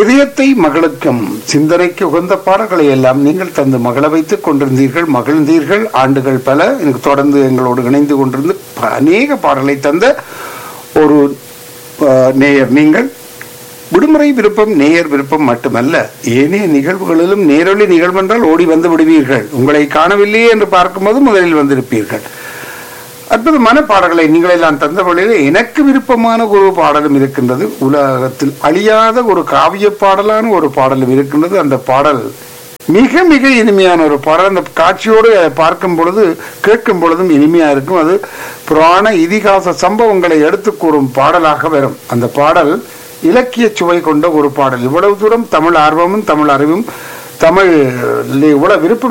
இதயத்தை மகளுக்கும் சிந்தனைக்கு உகந்த பாடல்களை எல்லாம் நீங்கள் தந்து மகள வைத்துக் கொண்டிருந்தீர்கள் மகிழ்ந்தீர்கள் ஆண்டுகள் பல எனக்கு தொடர்ந்து எங்களோடு இணைந்து கொண்டிருந்து ப- அநேக பாடலை தந்த ஒரு அஹ், நேயர் நீங்கள் விடுமுறை விருப்பம் நேயர் விருப்பம் மட்டுமல்ல ஏனைய நிகழ்வுகளிலும் நேரொலி நிகழ்வென்றால் ஓடி வந்து விடுவீர்கள் உங்களை காணவில்லையே என்று பார்க்கும்போது முதலில் வந்திருப்பீர்கள் அற்புதமான பாடல்களை நீங்கள் எல்லாம் தந்த வழியில் எனக்கு விருப்பமான ஒரு பாடலும் இருக்கின்றது உலகத்தில் அழியாத ஒரு காவிய பாடலான ஒரு பாடலும் இருக்கின்றது அந்த பாடல் மிக மிக இனிமையான ஒரு பாடல் அந்த காட்சியோடு அதை பார்க்கும் பொழுது கேட்கும் பொழுதும் இனிமையா இருக்கும் அது புராண இதிகாச சம்பவங்களை எடுத்து கூறும் பாடலாக வரும் அந்த பாடல் இலக்கிய சுவை கொண்ட ஒரு பாடல் இவ்வளவு தூரம் தமிழ் ஆர்வமும் தமிழ் அறிவும் தமிழ் இவ்வளவு விருப்பம்